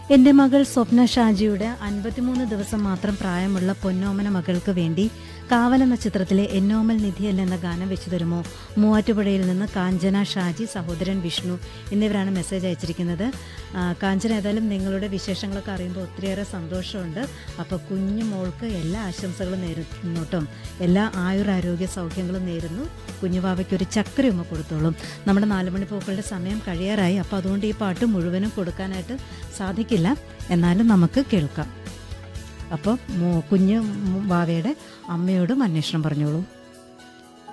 എൻ്റെ മകൾ സ്വപ്ന ഷാജിയുടെ അൻപത്തിമൂന്ന് ദിവസം മാത്രം പ്രായമുള്ള പൊന്നോമന മകൾക്ക് വേണ്ടി കാവൽ എന്ന ചിത്രത്തിലെ എന്നോമൽ നിധിയല്ല എന്ന ഗാനം വെച്ചു തരുമോ മൂവാറ്റുപുഴയിൽ നിന്ന് കാഞ്ചന ഷാജി സഹോദരൻ വിഷ്ണു എന്നിവരാണ് മെസ്സേജ് അയച്ചിരിക്കുന്നത് ആ, കാഞ്ചന ഏതായാലും നിങ്ങളുടെ വിശേഷങ്ങളൊക്കെ അറിയുമ്പോൾ ഒത്തിരിയേറെ സന്തോഷമുണ്ട് അപ്പോൾ കുഞ്ഞു മോൾക്ക് എല്ലാ ആശംസകളും നേരുന്നു കേട്ടോ എല്ലാ ആയുരാരോഗ്യ സൗഖ്യങ്ങളും നേരുന്നു കുഞ്ഞുവാവയ്ക്ക് ഒരു ചക്കരയുമ്മ കൊടുത്തോളും നമ്മുടെ നാലുമണി പൂക്കളുടെ സമയം കഴിയാറായി അപ്പോൾ അതുകൊണ്ട് ഈ പാട്ട് മുഴുവനും കൊടുക്കാനായിട്ട് സാധിക്കില്ല എന്നാലും നമുക്ക് കേൾക്കാം അപ്പോൾ മോ- കുഞ്ഞു വാവയുടെ അമ്മയോടും അന്വേഷണം പറഞ്ഞോളൂ